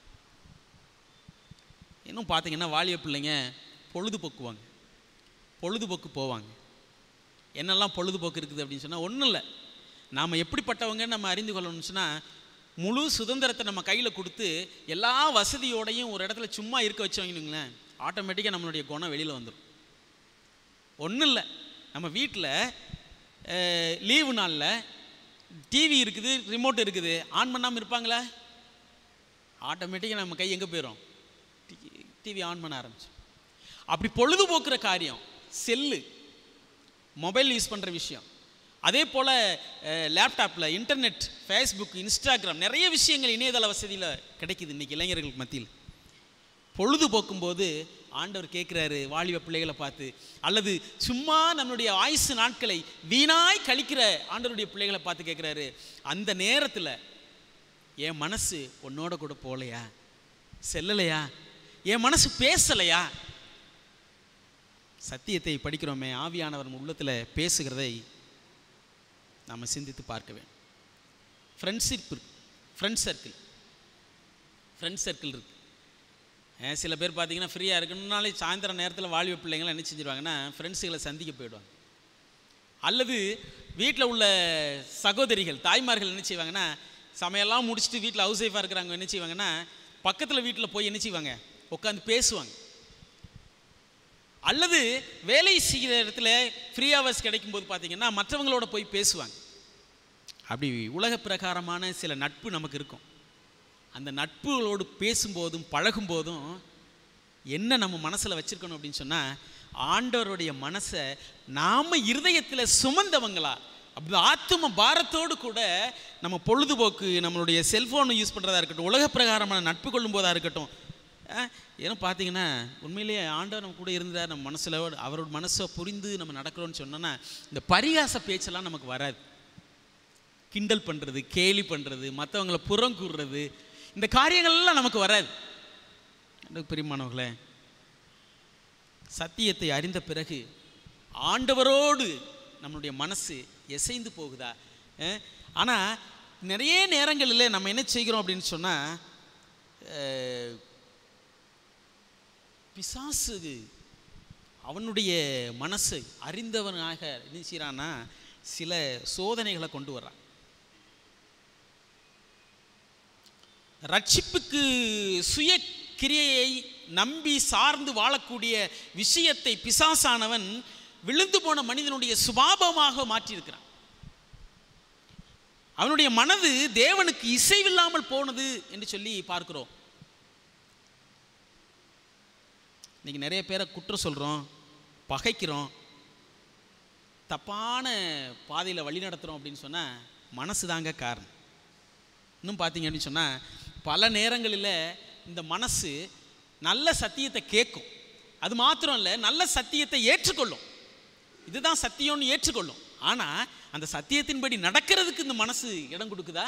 இன்னும் பார்த்தீங்கன்னா வாலிய பிள்ளைங்க பொழுதுபோக்குவாங்க பொழுதுபோக்கு போவாங்க என்னெல்லாம் பொழுதுபோக்கு இருக்குது அப்படின்னு சொன்னால் ஒன்றும் இல்லை நாம் எப்படிப்பட்டவங்கன்னு நம்ம அறிந்து கொள்ளணும்னு சொன்னால் முழு சுதந்திரத்தை நம்ம கையில் கொடுத்து எல்லா வசதியோடையும் ஒரு இடத்துல சும்மா இருக்க வச்சவங்களேன் ஆட்டோமேட்டிக்காக நம்மளுடைய குணம் வெளியில் வந்துடும் ஒன்றும் இல்லை நம்ம வீட்டில் லீவு நாளில் டிவி இருக்குது ரிமோட் இருக்குது ஆன் பண்ணாமல் இருப்பாங்களா ஆட்டோமேட்டிக்காக நம்ம கை எங்கே போயிடும் டிவி ஆன் பண்ண ஆரம்பிச்சு அப்படி பொழுதுபோக்குற காரியம் செல்லு மொபைல் யூஸ் பண்ணுற விஷயம் அதே போல் லேப்டாப்பில் இன்டர்நெட் ஃபேஸ்புக் இன்ஸ்டாகிராம் நிறைய விஷயங்கள் இணையதள வசதியில் கிடைக்குது இன்றைக்கி இளைஞர்களுக்கு மத்தியில் பொழுதுபோக்கும் போது ஆண்டவர் கேட்குறாரு வாலிப பிள்ளைகளை பார்த்து அல்லது சும்மா நம்மளுடைய ஆயுசு நாட்களை வீணாய் கழிக்கிற ஆண்டவருடைய பிள்ளைகளை பார்த்து கேட்குறாரு அந்த நேரத்தில் என் மனசு உன்னோட கூட போகலையா செல்லலையா என் மனசு பேசலையா சத்தியத்தை படிக்கிறோமே ஆவியானவர் நம்ம உள்ளத்தில் பேசுகிறதை நாம் சிந்தித்து பார்க்க வேண்டும் ஃப்ரெண்ட்ஷிப் இருக்கு ஃப்ரெண்ட் சர்க்கிள் ஃப்ரெண்ட் சர்க்கிள் இருக்கு அஹ் சில பேர் பார்த்தீங்கன்னா ஃப்ரீயாக இருக்கணும்னாலே சாயந்தரம் நேரத்தில் வாழ்வு பிள்ளைங்களாம் என்ன செஞ்சிருவாங்கன்னா ஃப்ரெண்ட்ஸுகளை சந்திக்க போயிடுவாங்க அல்லது வீட்டில் உள்ள சகோதரிகள் தாய்மார்கள் என்ன செய்வாங்கன்னா சமையல்லாம் முடிச்சுட்டு வீட்டில் ஹவுஸ் ஒய்ஃபாக இருக்கிறாங்க என்ன செய்வாங்கன்னா பக்கத்தில் வீட்டில் போய் என்ன செய்வாங்க உட்காந்து பேசுவாங்க அல்லது வேலை செய்கிற இடத்துல ஃப்ரீ ஹவர்ஸ் கிடைக்கும்போது பார்த்தீங்கன்னா மற்றவங்களோட போய் பேசுவாங்க அப்படி உலக பிரகாரமான சில நட்பு நமக்கு இருக்கும் அந்த நட்புகளோடு பேசும்போதும் பழகும்போதும் என்ன நம்ம மனசில் வச்சுருக்கணும் அப்படின்னு சொன்னால் ஆண்டவருடைய மனசை நாம் இருதயத்தில் சுமந்தவங்களா அப்படி ஆத்தும பாரத்தோடு கூட நம்ம பொழுதுபோக்கு நம்மளுடைய செல்ஃபோன் யூஸ் பண்ணுறதா இருக்கட்டும் உலக பிரகாரமான நட்பு கொள்ளும் போதாக இருக்கட்டும் அஹ், ஏன்னா பார்த்தீங்கன்னா உண்மையிலேயே ஆண்டவர் நம்ம கூட இருந்தார் நம்ம மனசில் அவரோட மனசை புரிந்து நம்ம நடக்கிறோம்னு சொன்னோன்னா இந்த பரிகாச பேச்செல்லாம் நமக்கு வராது கிண்டல் பண்ணுறது கேலி பண்ணுறது மற்றவங்கள புறம் கூறுறது இந்த காரியங்கள்லாம் நமக்கு வராது எனக்கு பிரியமானவர்களே சத்தியத்தை அறிந்த பிறகு ஆண்டவரோடு நம்மளுடைய மனசு எசைந்து போகுதா ஆனால் நிறைய நேரங்களில் நம்ம என்ன செய்கிறோம் அப்படின்னு சொன்னால் பிசாசு அவனுடைய மனசை அறிந்தவனாக என்ன செய்கிறான்னா சில சோதனைகளை கொண்டு வர்றான் ரட்சிப்புக்கு சுய கிரியையை நம்பி சார்ந்து வாழக்கூடிய விஷயத்தை பிசாசானவன் விழுந்து போன மனிதனுடைய சுபாவமாக மாற்றியிருக்கிறான் அவனுடைய மனது தேவனுக்கு இசைவில்லாமல் போனது என்று சொல்லி பார்க்கிறோம் இன்னைக்கு நிறைய பேரை குற்றம் சொல்கிறோம் பகைக்கிறோம் தப்பான பாதையில் வழி நடத்துகிறோம் அப்படின்னு சொன்னால் மனசு தாங்க காரணம் இன்னும் பார்த்தீங்க அப்படின்னு சொன்னால் பல நேரங்களில் இந்த மனசு நல்ல சத்தியத்தை கேட்கும் அது மாத்திரம் இல்லை நல்ல சத்தியத்தை ஏற்றுக்கொள்ளும் இதுதான் சத்தியம்னு ஏற்றுக்கொள்ளும் ஆனால் அந்த சத்தியத்தின்படி நடக்கிறதுக்கு இந்த மனசு இடம் கொடுக்குதா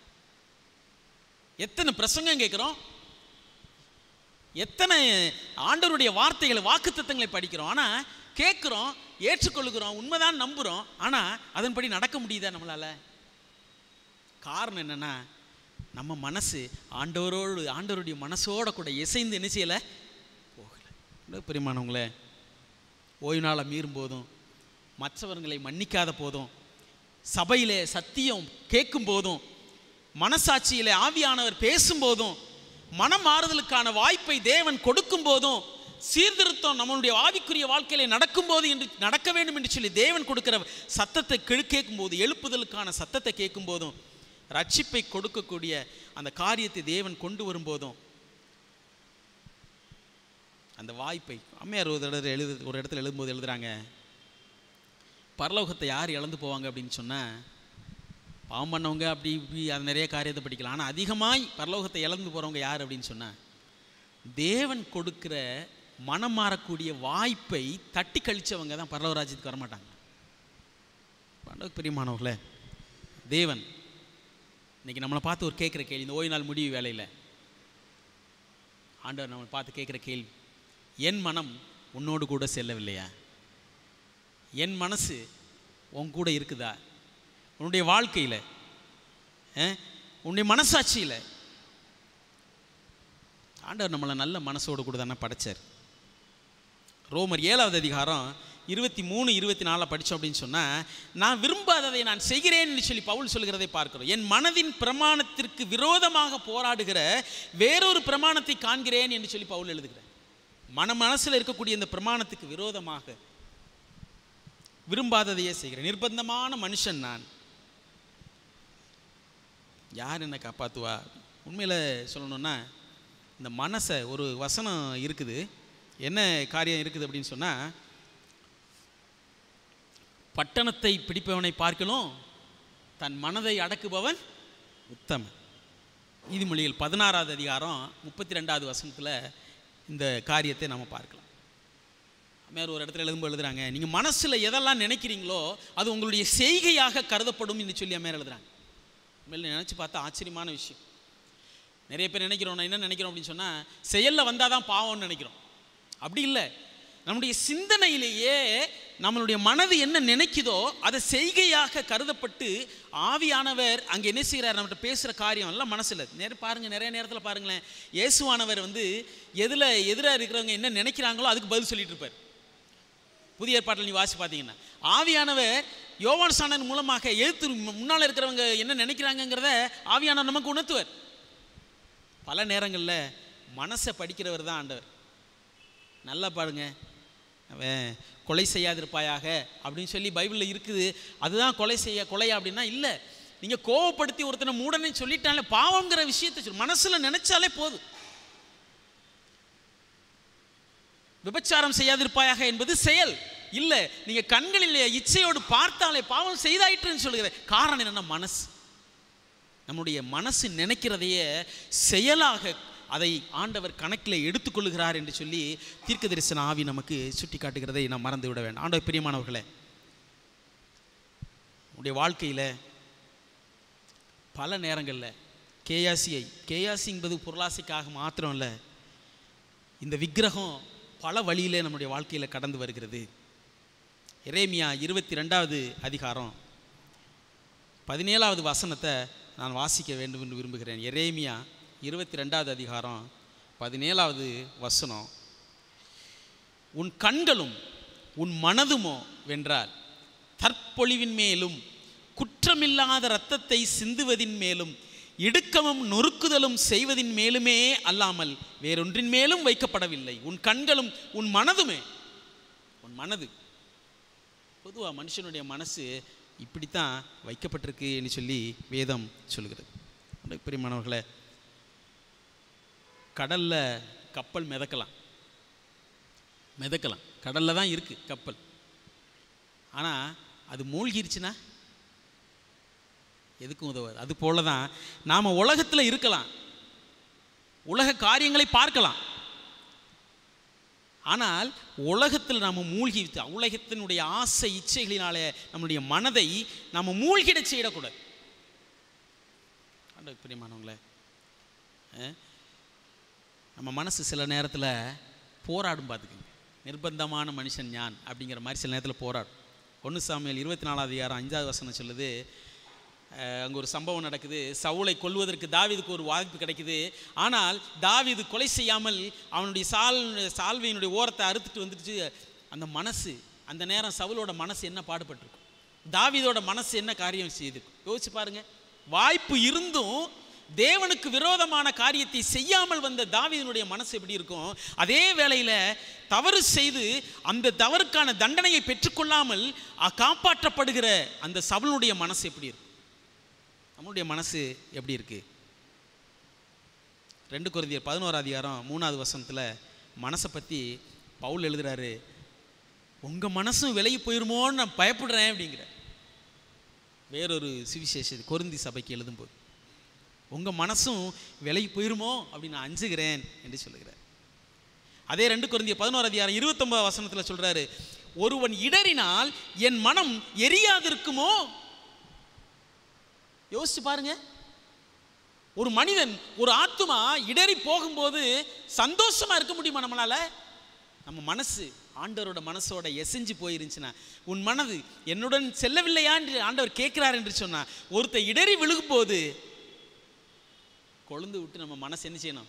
எத்தனை பிரசங்கம் கேட்குறோம் எத்தனை ஆண்டவருடைய வார்த்தைகளை வாக்குத்தத்தங்களை படிக்கிறோம் ஆனால் கேட்குறோம் ஏற்றுக்கொள்ளுகிறோம் உண்மைதான் நம்புகிறோம் ஆனால் அதன்படி நடக்க முடியுதா நம்மளால் காரணம் என்னென்னா நம்ம மனசு ஆண்டவரோடு ஆண்டவருடைய மனசோட கூட இசைந்து என்ன செய்யலை போகலை பெரியமானவங்களே ஓய்வு நாளை மீறும் போதும் மற்றவர்களை மன்னிக்காத போதும் சபையிலே சத்தியம் கேட்கும் போதும் மனசாட்சியிலே ஆவியானவர் பேசும்போதும் மனம் மாறுதலுக்கான வாய்ப்பை தேவன் கொடுக்கும் போதும் சீர்திருத்தம் நம்மளுடைய ஆவிக்குரிய வாழ்க்கையில நடக்கும்போது என்று நடக்க வேண்டும் என்று சொல்லி தேவன் கொடுக்கிற சத்தத்தை கெழு கேட்கும்போது எழுப்புதலுக்கான சத்தத்தை கேட்கும் போதும் ரட்சிப்பை கொடுக்கக்கூடிய அந்த காரியத்தை தேவன் கொண்டு வரும்போதும் அந்த வாய்ப்பை அம்மையார் ஒரு இடத்துல எழுது ஒரு இடத்துல எழுதும்போது எழுதுறாங்க பரலோகத்தை யார் இழந்து போவாங்க அப்படின்னு சொன்னால் பாவம் பண்ணவங்க அப்படி இப்படி அது நிறைய காரியத்தை படிக்கலாம் ஆனால் அதிகமாய் பரலோகத்தை இழந்து போகிறவங்க யார் அப்படின்னு சொன்னால் தேவன் கொடுக்கிற மனம் மாறக்கூடிய வாய்ப்பை தட்டி கழிச்சவங்க தான் பரலோக ராஜ்யத்துக்கு வரமாட்டாங்க பண்டவுக்கு பிரியமானவர்களே தேவன் இன்னைக்கு நம்மளை பார்த்து ஒரு கேட்குற கேள்வி இந்த ஓய்வு நாள் முடிவு வேலையில் ஆண்டவர் நம்மளை பார்த்து கேட்குற கேள்வி என் மனம் உன்னோடு கூட செல்லவில்லையா என் மனசு உன் கூட இருக்குதா உன்னுடைய வாழ்க்கையில் உன்னுடைய மனசாட்சியில் ஆண்டவர் நம்மளை நல்ல மனசோடு கூட தானே படைச்சார் ரோமர் ஏழாவது அதிகாரம் இருபத்தி மூணு இருபத்தி நாலில் படித்தோம் அப்படின்னு சொன்னால் நான் விரும்பாததை நான் செய்கிறேன் என்று சொல்லி பவுல் சொல்கிறதை பார்க்கிறோம் என் மனதின் பிரமாணத்திற்கு விரோதமாக போராடுகிற வேறொரு பிரமாணத்தை காண்கிறேன் என்று சொல்லி பவுல் எழுதுகிறேன் மன மனசில் இருக்கக்கூடிய இந்த பிரமாணத்துக்கு விரோதமாக விரும்பாததையே செய்கிறேன் நிர்பந்தமான மனுஷன் நான் யார் என்னை காப்பாற்றுவா உண்மையில் சொல்லணுன்னா இந்த மனசை ஒரு வசனம் இருக்குது என்ன காரியம் இருக்குது அப்படின்னு சொன்னால் பட்டணத்தை பிடிப்பவனை பார்க்கலும் தன் மனதை அடக்குபவன் உத்தமன் நீதிமொழிகள் பதினாறாவது அதிகாரம் முப்பத்தி ரெண்டாவது வசனத்தில் இந்த காரியத்தை நம்ம பார்க்கலாம் மேல் ஒரு இடத்துல எழுதும்போது எழுதுறாங்க நீங்கள் மனசில் எதெல்லாம் நினைக்கிறீங்களோ அது உங்களுடைய செய்கையாக கருதப்படும் என்று சொல்லி மேலே எழுதுறாங்க உண்மையில் நினச்சி பார்த்தா ஆச்சரியமான விஷயம் நிறைய பேர் நினைக்கிறோம் நான் என்ன நினைக்கிறோம் அப்படின்னு சொன்னால் செயலில் வந்தால் தான் பாவம்னு நினைக்கிறோம் அப்படி இல்லை நம்முடைய சிந்தனையிலேயே நம்மளுடைய மனது என்ன நினைக்குதோ அதை செய்கையாக கருதப்பட்டு ஆவியானவர் அங்கே என்ன செய்கிறார் நம்மகிட்ட பேசுகிற காரியம் எல்லாம் மனசில் நேரம் பாருங்கள் நிறைய நேரத்தில் பாருங்களேன் இயேசுவானவர் வந்து எதில் எதிராக இருக்கிறவங்க என்ன நினைக்கிறாங்களோ அதுக்கு பதில் சொல்லிட்டு இருப்பார் புதிய ஏற்பாட்டில் நீ வாசி பார்த்தீங்கன்னா ஆவியானவர் யோவான் சாணன் மூலமாக எழுத்து முன்னால் இருக்கிறவங்க என்ன நினைக்கிறாங்கங்கிறத ஆவியானவர் நமக்கு உணர்த்துவார் பல நேரங்களில் மனசை படிக்கிறவர் தான் ஆண்டவர் நல்லா பாருங்க அவன் கொலை செய்யாதிருப்பாயாக அப்படின்னு சொல்லி பைபிளில் இருக்குது அதுதான் கொலை செய்ய கொலையா அப்படின்னா இல்லை நீங்கள் கோவப்படுத்தி ஒருத்தனை மூடனே சொல்லிட்டாலே பாவங்கிற விஷயத்தை சொல்லு மனசில் நினைச்சாலே போதும் விபச்சாரம் செய்யாதிருப்பாயாக என்பது செயல் இல்லை நீங்கள் கண்களில் இச்சையோடு பார்த்தாலே பாவம் செய்தாயிற்றுன்னு சொல்லுகிறேன் காரணம் என்னன்னா மனசு நம்முடைய மனசு நினைக்கிறதையே செயலாக அதை ஆண்டவர் கணக்கில் எடுத்துக்கொள்கிறார் என்று சொல்லி தீர்க்க தரிசன ஆவி நமக்கு சுட்டி காட்டுகிறதை நாம் மறந்து விட வேண்டாம் ஆண்டவர் பிரியமானவர்களே உடைய வாழ்க்கையில் பல நேரங்களில் கேயாசியை கேயாசி என்பது பொருளாசைக்காக மாத்திரம் இல்லை இந்த விக்கிரகம் பல வழியிலே நம்முடைய வாழ்க்கையில் கடந்து வருகிறது எரேமியா இருபத்தி ரெண்டாவது அதிகாரம் பதினேழாவது வசனத்தை நான் வாசிக்க வேண்டும் என்று விரும்புகிறேன் எரேமியா இருபத்தி ரெண்டாவது அதிகாரம் பதினேழாவது வசனம் உன் கண்களும் உன் மனதுமோ வென்றால் தற்பொழிவின் மேலும் குற்றமில்லாத இரத்தத்தை சிந்துவதின் மேலும் இடுக்கமும் நொறுக்குதலும் செய்வதின் மேலுமே அல்லாமல் வேறொன்றின் மேலும் வைக்கப்படவில்லை உன் கண்களும் உன் மனதுமே உன் மனது பொதுவாக மனுஷனுடைய மனசு இப்படித்தான் வைக்கப்பட்டிருக்கு என்று சொல்லி வேதம் சொல்கிறது பிரியமானவர்களே கடலில் கப்பல் மிதக்கலாம் மிதக்கலாம் கடலில் தான் இருக்குது கப்பல் ஆனால் அது மூழ்கிருச்சுன்னா எதுக்கும் உதவாது அது போல தான் நாம் உலகத்தில் இருக்கலாம் உலக காரியங்களை பார்க்கலாம் ஆனால் உலகத்தில் நாம் மூழ்கி உலகத்தினுடைய ஆசை இச்சைகளினாலே நம்முடைய மனதை நாம் மூழ்கிட செய்யக்கூடாது ஆண்டவர் பிரியமானவங்களே அஹ், நம்ம மனசு சில நேரத்தில் போராடும் பார்த்துக்குங்க நிர்பந்தமான மனுஷன் ஞான் அப்படிங்கிற மாதிரி சில நேரத்தில் போராடும் ஒன்று சாமியல் இருபத்தி நாலாவது அதிகாரம் அஞ்சாவது வசனம் சொல்லுது அங்கே ஒரு சம்பவம் நடக்குது சவுளை கொல்வதற்கு தாவீதுக்கு ஒரு வாய்ப்பு கிடைக்குது ஆனால் தாவீது கொலை செய்யாமல் அவனுடைய சால் சால்வையினுடைய ஓரத்தை அறுத்துட்டு வந்துடுச்சு அந்த மனசு அந்த நேரம் சவுலோட மனசு என்ன பாடுபட்டிருக்கும் தாவீதோட மனசு என்ன காரியம் செய்திருக்கும் யோசிச்சு பாருங்க வாய்ப்பு இருந்தும் தேவனுக்கு விரோதமான காரியத்தை செய்யாமல் வந்த தாவீதனுடைய மனசு எப்படி இருக்கும் அதே வேளையில் தவறு செய்து அந்த தவறுக்கான தண்டனையை பெற்றுக்கொள்ளாமல் அ- காப்பாற்றப்படுகிற அந்த சவுளுடைய மனசு எப்படி இருக்கும் நம்மளுடைய மனசு எப்படி இருக்கு ரெண்டு குருதியர் பதினோரா அதிகாரம் மூணாவது வசனத்தில் மனசை பற்றி பவுல் எழுதுறாரு உங்கள் மனசும் விலகி போயிருமோன்னு நான் பயப்படுறேன் அப்படிங்கிற வேறொரு சுவிசேஷ கொருந்தி சபைக்கு எழுதும்போது உங்கள் மனசும் விலகி போயிருமோ அப்படின்னு நான் அஞ்சுகிறேன் என்று சொல்லுகிறார் அதே ரெண்டு குருந்திய பதினோரு அதிகாரம் இருபத்தொன்பது வசனத்தில் சொல்றாரு ஒருவன் இடறினால் என் மனம் எரியாதிருக்குமோ யோசிச்சு பாருங்க ஒரு மனிதன் ஒரு ஆத்துமா இடறி போகும்போது சந்தோஷமா இருக்க முடியுமா நம்மளால நம்ம மனசு ஆண்டவரோட மனசோட எசைஞ்சு போயிருந்துச்சுன்னா உன் மனது என்னுடன் செல்லவில்லையா என்று ஆண்டவர் கேட்கிறார் என்று சொன்னா ஒருத்தர் இடறி விழுகும்போது கொழுந்து விட்டு நம்ம மனசு என்ன செய்யணும்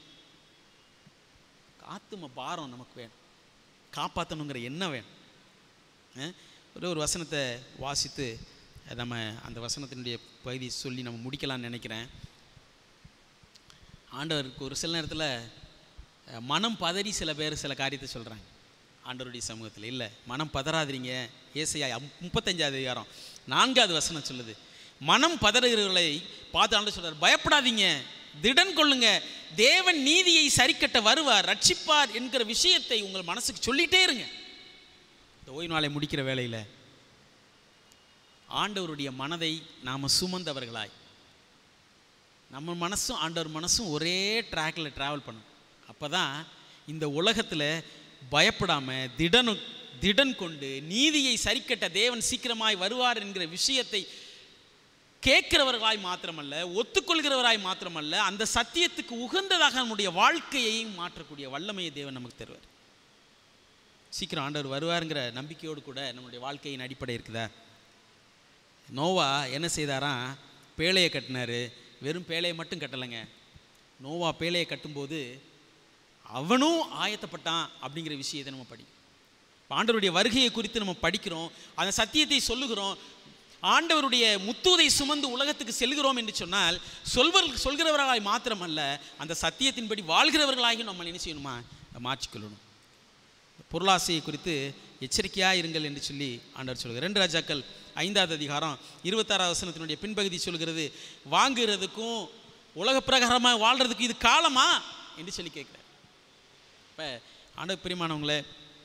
ஆத்தும பாரம் நமக்கு வேணும் காப்பாற்றணுங்கிற எண்ணம் வேணும் அஹ் ஒரே ஒரு வசனத்தை வாசித்து நம்ம அந்த வசனத்தினுடைய பகுதி சொல்லி நம்ம முடிக்கலாம்னு நினைக்கிறேன் ஆண்டவருக்கு ஒரு சில நேரத்தில் அஹ், மனம் பதறி சில பேர் சில காரியத்தை சொல்கிறாங்க ஆண்டவருடைய சமூகத்தில் இல்லை மனம் பதறாதீங்க ஏசையா அம்- முப்பத்தஞ்சாவது அதிகாரம் நான்காவது வசனம் சொல்லுது மனம் பதறுகிறவர்களை பார்த்து ஆண்டு சொல்றார் பயப்படாதீங்க திடன் கொள்ளுங்க தேவன் நீதியை சரிக்கட்ட வருவார் ரட்சிப்பார் என்கிற விஷயத்தை உங்கள் மனசுக்கு சொல்லிட்டே இருங்க இந்த ஓய்வு நாளை முடிக்கிற வேளையில் ஆண்டவருடைய மனதை நாம் சுமந்தவர்களாய் நம்ம மனசும் ஆண்டவர் மனசும் ஒரே ட்ராக்ல ட்ராவல் பண்ணும் அப்போ தான் இந்த உலகத்தில் பயப்படாமல் திடனு திடன் கொண்டு நீதியை சரிக்கட்ட தேவன் சீக்கிரமாய் வருவார் என்கிற விஷயத்தை கேட்கிறவர்களாய் மாத்திரமல்ல ஒத்துக்கொள்கிறவராய் மாத்திரமல்ல அந்த சத்தியத்துக்கு உகந்ததாக நம்முடைய வாழ்க்கையை மாற்றக்கூடிய வல்லமையை தேவன் நமக்கு தருவார் சீக்கிரம் ஆண்டவர் வருவாருங்கிற நம்பிக்கையோடு கூட நம்முடைய வாழ்க்கையின் அடிப்படை இருக்குதா நோவா என்ன செய்தாராம் பேழையை கட்டினாரு வெறும் பேழையை மட்டும் கட்டலைங்க நோவா பேழையை கட்டும்போது அவனும் ஆயத்தப்பட்டான் அப்படிங்கிற விஷயத்தை நம்ம படிக்கிறோம் ஆண்டவருடைய வருகையை குறித்து நம்ம படிக்கிறோம் அந்த சத்தியத்தை சொல்லுகிறோம் ஆண்டவருடைய முத்தூதை சுமந்து உலகத்துக்கு செல்கிறோம் என்று சொன்னால் சொல்வர் சொல்கிறவர்களாய் மாத்திரமல்ல அந்த சத்தியத்தின்படி வாழ்கிறவர்களாகியும் நம்ம என்ன செய்யணுமா மாற்றிக்கொள்ளணும் பொருளாசையை குறித்து எச்சரிக்கையாக இருங்கள் என்று சொல்லி ஆண்டவர் சொல்கிறார் ரெண்டு ராஜாக்கள் ஐந்தாவது அதிகாரம் இருபத்தாறாவது வசனத்தினுடைய பின்பகுதி சொல்கிறது வாங்குறதுக்கும் உலக பிரகாரமாக வாழ்கிறதுக்கும் இது காலமா என்று சொல்லி கேட்குறார் இப்போ ஆண்டவர் பிரியமானவங்களே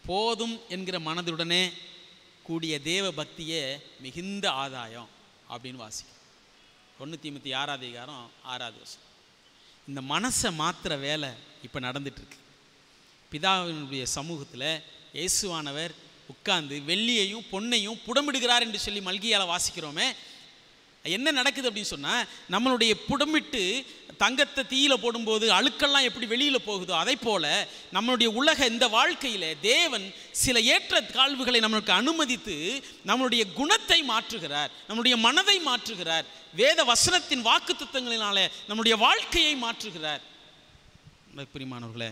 போதும் என்கிற மனதுடனே கூடிய தேவ பக்தியே மிகுந்த ஆதாயம் அப்படின்னு வாசிக்கும் ஒன்று தீமத்தி ஆறாவது அதிகாரம் ஆறாவது வருஷம் இந்த மனசை மாத்திர வேலை இப்போ நடந்துட்டுருக்கு பிதாவினுடைய சமூகத்தில் இயேசுவானவர் உட்கார்ந்து வெள்ளியையும் பொன்னையும் புடமிடுகிறார் என்று சொல்லி மல்கியால வாசிக்கிறோமே என்ன நடக்குது அப்படின்னு சொன்னால் நம்மளுடைய புடமிட்டு தங்கத்தை தீயில போடும்போது அழுக்கெல்லாம் எப்படி வெளியில் போகுதோ அதை போல நம்மளுடைய உலக இந்த வாழ்க்கையில் தேவன் சில ஏற்ற தாழ்வுகளை நம்மளுக்கு அனுமதித்து நம்மளுடைய குணத்தை மாற்றுகிறார் நம்முடைய மனதை மாற்றுகிறார் வேத வசனத்தின் வாக்குத்தத்தங்களினால நம்முடைய வாழ்க்கையை மாற்றுகிறார் பிரிமானவர்களே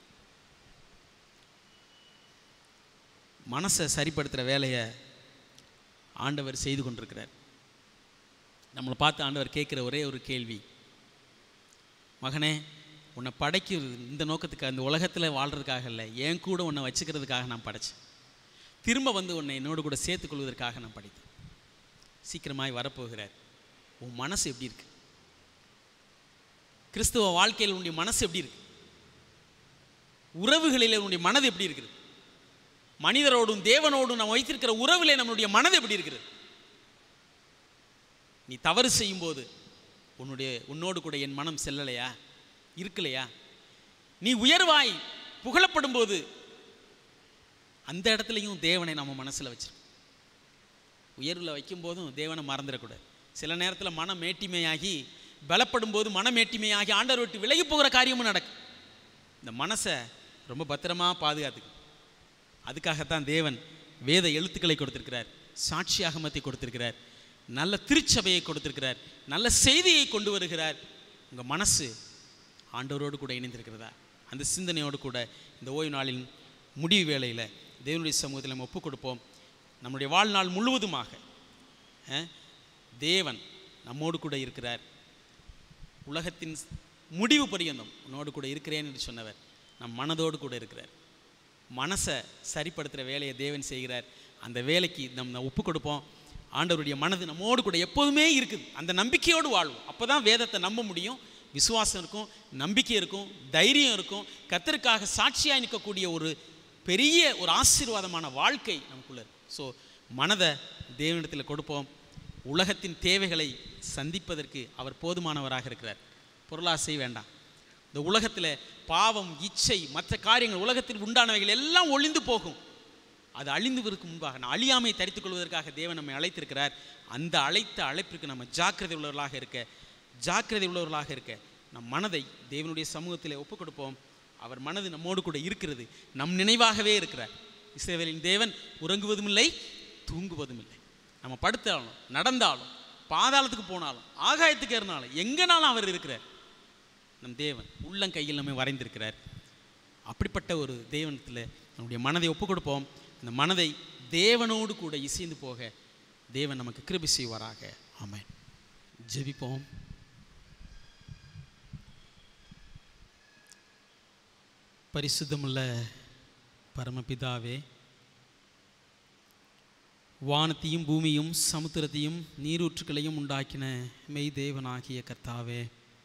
மனசை சரிப்படுத்துகிற வேலையை ஆண்டவர் செய்து கொண்டிருக்கிறார் நம்மளை பார்த்து ஆண்டவர் கேட்குற ஒரே ஒரு கேள்வி மகனே உன்னை படைக்கிறது இந்த நோக்கத்துக்கு அந்த உலகத்தில் வாழ்கிறதுக்காக இல்லை என் கூட உன்னை வச்சுக்கிறதுக்காக நான் படைச்சேன் திரும்ப வந்து உன்னை என்னோடு கூட சேர்த்துக்கொள்வதற்காக நான் படித்தேன் சீக்கிரமாய் வரப்போகிறார் உன் மனசு எப்படி இருக்கு கிறிஸ்துவ வாழ்க்கையில் உன்னுடைய மனசு எப்படி இருக்கு உறவுகளில் உன்னுடைய மனது எப்படி இருக்குது மனிதரோடும் தேவனோடும் நாம் வைத்திருக்கிற உறவிலே நம்மளுடைய மனது எப்படி இருக்கிறது நீ தவறு செய்யும்போது உன்னுடைய உன்னோடு கூட என் மனம் செல்லலையா இருக்கலையா நீ உயர்வாய் புகழப்படும் போது அந்த இடத்துலையும் தேவனை நம்ம மனசில் வச்சிருக்கோம் உயர்வில் வைக்கும்போதும் தேவனை மறந்துடக்கூடாது சில நேரத்தில் மனம் மேட்டிமையாகி பலப்படும் போது மனமேட்டிமையாகி ஆண்டவர் விட்டு விலகி போகிற காரியமும் நடக்கும் இந்த மனசை ரொம்ப பத்திரமா பாதுகாத்துக்கு அதுக்காகத்தான் தேவன் வேத எழுத்துக்களை கொடுத்திருக்கிறார் சாட்சியாகமத்தை கொடுத்திருக்கிறார் நல்ல திருச்சபையை கொடுத்திருக்கிறார் நல்ல செய்தியை கொண்டு வருகிறார் உங்கள் மனசு ஆண்டவரோடு கூட இணைந்திருக்கிறதா அந்த சிந்தனையோடு கூட இந்த ஓய்வு நாளின் முடிவு வேளையில் தேவனுடைய சமூகத்தில் நம்ம ஒப்புக் கொடுப்போம் நம்முடைய வாழ்நாள் முழுவதுமாக அஹ், தேவன் நம்மோடு கூட இருக்கிறார் உலகத்தின் முடிவு பரியந்தம் உன்னோடு கூட இருக்கிறேன் என்று சொன்னவர் நம் மனதோடு கூட இருக்கிறார் மனசை சரிப்படுத்துகிற வேலையை தேவன் செய்கிறார் அந்த வேலைக்கு நம்ம ஒப்பு கொடுப்போம் ஆண்டவருடைய மனது நம்மோடு கூட எப்போதுமே இருக்குது அந்த நம்பிக்கையோடு வாழ்வோம் அப்போ தான் வேதத்தை நம்ப முடியும் விசுவாசம் இருக்கும் நம்பிக்கை இருக்கும் தைரியம் இருக்கும் கத்தருக்காக சாட்சியாக நிற்கக்கூடிய ஒரு பெரிய ஒரு ஆசீர்வாதமான வாழ்க்கை நமக்குள்ள ஸோ மனதை தேவனிடத்தில் கொடுப்போம் உலகத்தின் தேவைகளை சந்திப்பதற்கு அவர் போதுமானவராக இருக்கிறார் பொருளாசை வேண்டாம் இந்த உலகத்தில் பாவம் இச்சை மற்ற காரியங்கள் உலகத்தில் உண்டானவைகள் எல்லாம் ஒளிந்து போகும் அது அழிந்துவதற்கு முன்பாக நான் அழியாமை தரித்துக் கொள்வதற்காக தேவன் நம்மை அழைத்திருக்கிறார் அந்த அழைத்த அழைப்பிற்கு நம்ம ஜாக்கிரதை உள்ளவர்களாக இருக்க ஜாக்கிரதை உள்ளவர்களாக இருக்க நம் மனதை தேவனுடைய சமூகத்தில் ஒப்புக் கொடுப்போம் அவர் மனது நம்மோடு கூட இருக்கிறது நம் நினைவாகவே இருக்கிறார் இஸ்ரவேலின் தேவன் உறங்குவதும் இல்லை தூங்குவதும் இல்லை நம்ம படுத்தாலும் நடந்தாலும் பாதாளத்துக்கு போனாலும் ஆகாயத்துக்கு ஏறினாலும் எங்கனாலும் அவர் இருக்கிறார் நம் தேவன் உள்ளங்கையில் நம்மை வரைந்திருக்கிறார் அப்படிப்பட்ட ஒரு தேவனத்தில் நம்முடைய மனதை ஒப்புக் கொடுப்போம் இந்த மனதை தேவனோடு கூட இசைந்து போக தேவன் நமக்கு கிருபி செய்வாராக ஆமென் ஜெபிப்போம் பரிசுத்தமுள்ள பரமபிதாவே வானத்தையும் பூமியும் சமுத்திரத்தையும் நீரூற்றுக்களையும் உண்டாக்கின மெய் தேவனாகிய கர்த்தாவே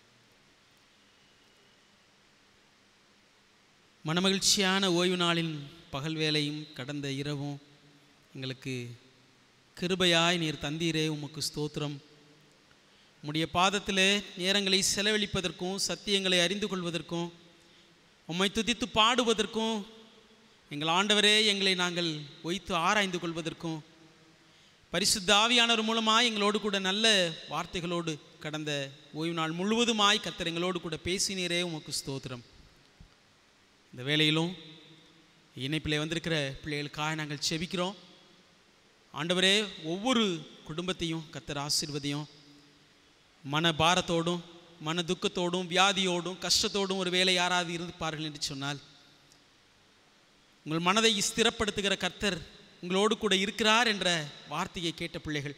மனமகிழ்ச்சியான ஓய்வு நாளின் பகல் வேலையும் கடந்த இரவும் எங்களுக்கு கிருபையாய் நீர் தந்தீரே உமக்கு ஸ்தோத்திரம் உம்முடைய பாதத்திலே நேரங்களை செலவழிப்பதற்கும் சத்தியங்களை அறிந்து கொள்வதற்கும் உம்மை துதித்து பாடுவதற்கும் எங்கள் ஆண்டவரே எங்களை நாங்கள் ஒய்த்து ஆராய்ந்து கொள்வதற்கும் பரிசுத்த ஆவியானவர் மூலமாய் எங்களோடு கூட நல்ல வார்த்தைகளோடு கடந்த ஓய்வு நாள் முழுவதுமாய் கத்தர் எங்களோடு கூட பேசினீரே உமக்கு ஸ்தோத்திரம் இந்த வேளையிலும் இணைப்பில் வந்திருக்கிற பிள்ளைகளுக்காக நாங்கள் செபிக்கிறோம் ஆண்டவரே ஒவ்வொரு குடும்பத்தையும் கத்தர் ஆசீர்வதியும் மன பாரத்தோடும் மன துக்கத்தோடும் வியாதியோடும் கஷ்டத்தோடும் ஒரு வேலை யாராவது இருப்பார்கள் என்று சொன்னால் உங்கள் மனதை ஸ்திரப்படுத்துகிற கர்த்தர் உங்களோடு கூட இருக்கிறார் என்ற வார்த்தையை கேட்ட பிள்ளைகள்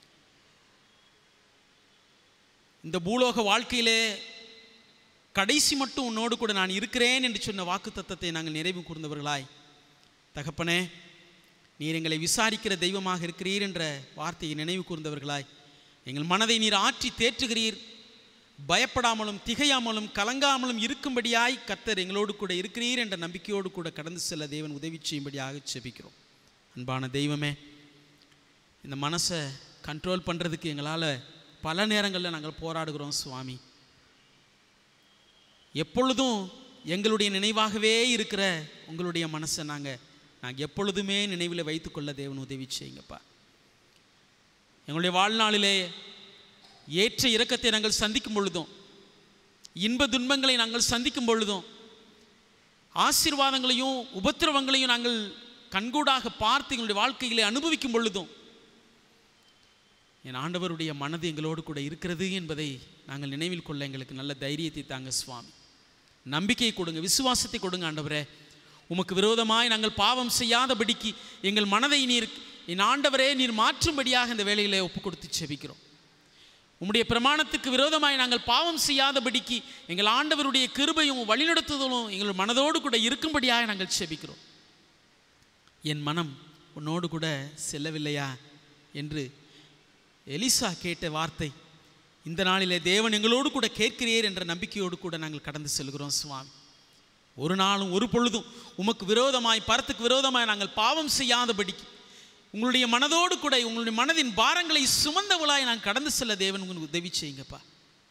இந்த பூலோக வாழ்க்கையிலே கடைசி மட்டும் உன்னோடு கூட நான் இருக்கிறேன் என்று சொன்ன வாக்கு தத்தத்தை நாங்கள் நிறைவு கூர்ந்தவர்களாய் தகப்பனே நீர் எங்களை விசாரிக்கிற தெய்வமாக இருக்கிறீர் என்ற வார்த்தையை நினைவு கூர்ந்தவர்களாய் எங்கள் மனதை நீர் ஆற்றி தேற்றுகிறீர் பயப்படாமலும் திகையாமலும் கலங்காமலும் இருக்கும்படியாய் கத்தர் எங்களோடு கூட இருக்கிறீர் என்ற நம்பிக்கையோடு கூட கடந்து செல்ல தேவன் உதவி செய்யும்படியாக செபிக்கிறோம் அன்பான தெய்வமே இந்த மனசை கண்ட்ரோல் பண்ணுறதுக்கு எங்களால் பல நேரங்களில் நாங்கள் போராடுகிறோம் சுவாமி எப்பொழுதும் எங்களுடைய நினைவாகவே இருக்கிற உங்களுடைய மனசை நாங்கள் நாங்கள் எப்பொழுதுமே நினைவில் வைத்துக்கொள்ள தேவன் உதவி செய்யுங்கப்பா எங்களுடைய வாழ்நாளிலே ஏற்ற இறக்கத்தை நாங்கள் சந்திக்கும் பொழுதும் இன்ப துன்பங்களை நாங்கள் சந்திக்கும் பொழுதும் ஆசீர்வாதங்களையும் உபத்திரவங்களையும் நாங்கள் கண்கூடாக பார்த்து எங்களுடைய வாழ்க்கைகளை அனுபவிக்கும் பொழுதும் என் ஆண்டவருடைய மனது எங்களோடு கூட இருக்கிறது என்பதை நாங்கள் நினைவில் கொள்ள எங்களுக்கு நல்ல தைரியத்தை தாங்க சுவாமி நம்பிக்கை கொடுங்க விசுவாசத்தை கொடுங்க ஆண்டவரே உமக்கு விரோதமாய் நாங்கள் பாவம் செய்யாதபடிக்கு எங்கள் மனதை நீர் என் ஆண்டவரே நீர் மாற்றும்படியாக இந்த வேலையிலே ஒப்பு கொடுத்து செபிக்கிறோம் உம்முடைய பிரமாணத்துக்கு விரோதமாய் நாங்கள் பாவம் செய்யாதபடிக்கு எங்கள் ஆண்டவருடைய கிருபையும் வழிநடத்துதலும் எங்கள் மனதோடு கூட இருக்கும்படியாக நாங்கள் செபிக்கிறோம் என் மனம் உன்னோடு கூட செல்லவில்லையா என்று எலிசா கேட்ட வார்த்தை இந்த நாளிலே தேவன் எங்களோடு கூட கேட்கிறீர் என்ற நம்பிக்கையோடு கூட நாங்கள் கடந்து செல்கிறோம் சுவாமி ஒரு நாளும் ஒரு பொழுதும் உமக்கு விரோதமாய் பரத்துக்கு விரோதமாய் நாங்கள் பாவம் செய்யாதபடிக்கு உங்களுடைய மனதோடு கூட உங்களுடைய மனதின் பாரங்களை சுமந்தவளாய் நான் கடந்து செல்ல தேவன் உங்களுக்கு உதவி செய்யுங்கப்பா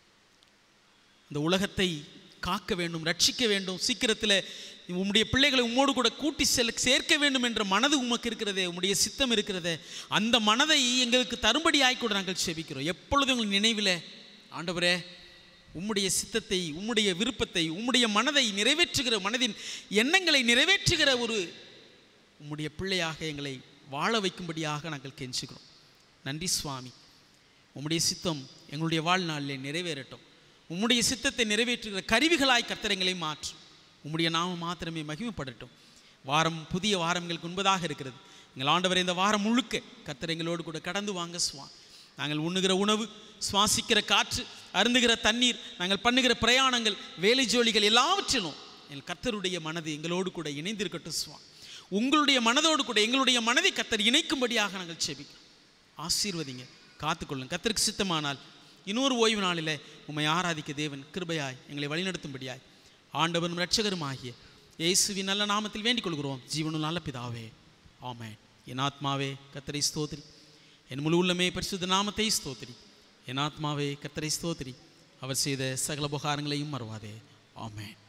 இந்த உலகத்தை காக்க வேண்டும் ரட்சிக்க வேண்டும் சீக்கிரத்தில் உம்முடைய பிள்ளைகளை உம்மோடு கூட கூட்டி செல்ல சேர்க்க வேண்டும் என்ற மனது உமக்கு இருக்கிறதே உம்முடைய சித்தம் இருக்கிறதே அந்த மனதை எங்களுக்கு தரும்படியாய் கூட நாங்கள் செபிக்கிறோம் எப்பொழுதும் உங்கள் நினைவில் ஆண்டவரே உம்முடைய சித்தத்தை உம்முடைய விருப்பத்தை உம்முடைய மனதை நிறைவேற்றுகிற மனதின் எண்ணங்களை நிறைவேற்றுகிற ஒரு உம்முடைய பிள்ளையாக எங்களை வாழ வைக்கும்படியாக நாங்கள் கெஞ்சுகிறோம் நன்றி சுவாமி உம்முடைய சித்தம் எங்களுடைய வாழ்நாளிலே நிறைவேறட்டும் உம்முடைய சித்தத்தை நிறைவேற்றுகிற கருவிகளாய் கர்த்தரங்களை மாற்றும் உம்முடைய நாமம் மாத்திரமே மகிமைப்படட்டும் வாரம் புதிய வாரம் எங்களுக்கு உண்பதாக இருக்கிறது எங்கள் ஆண்டவர் இந்த வாரம் முழுக்க கர்த்தர் எங்களோடு கூட கடந்து வாங்க சுவா நாங்கள் உண்ணுகிற உணவு சுவாசிக்கிற காற்று அருந்துகிற தண்ணீர் நாங்கள் பண்ணுகிற பிரயாணங்கள் வேலை ஜோலிகள் எல்லாவற்றிலும் எங்கள் கர்த்தருடைய மனது எங்களோடு கூட இணைந்திருக்கட்டும் சுவா உங்களுடைய மனதோடு கூட எங்களுடைய மனதை கர்த்தர் இணைக்கும்படியாக நாங்கள் செபிக்கிறோம் ஆசீர்வதிங்க காத்துக்கொள்ளுங்க கர்த்தருக்கு சித்தமானால் இன்னொரு ஓய்வு நாளில் உம்மை ஆராதிக்க தேவன் கிருபையாய் எங்களை வழிநடத்தும்படியாய் ஆண்டவரும் இரட்சகரும் ஆகிய இயேசுவின் நல்ல நாமத்தில் வேண்டிக் கொள்கிறோம் ஜீவனும் நல்ல பிதாவே ஆமென் என் ஆத்மாவே கத்தரை ஸ்தோத்திரி என் முழு உள்ளமே பரிசுத்த நாமத்தை ஸ்தோத்திரி என் ஆத்மாவே கத்தரை ஸ்தோத்திரி அவர் செய்த சகல உபகாரங்களையும் மறவாதே ஆமென்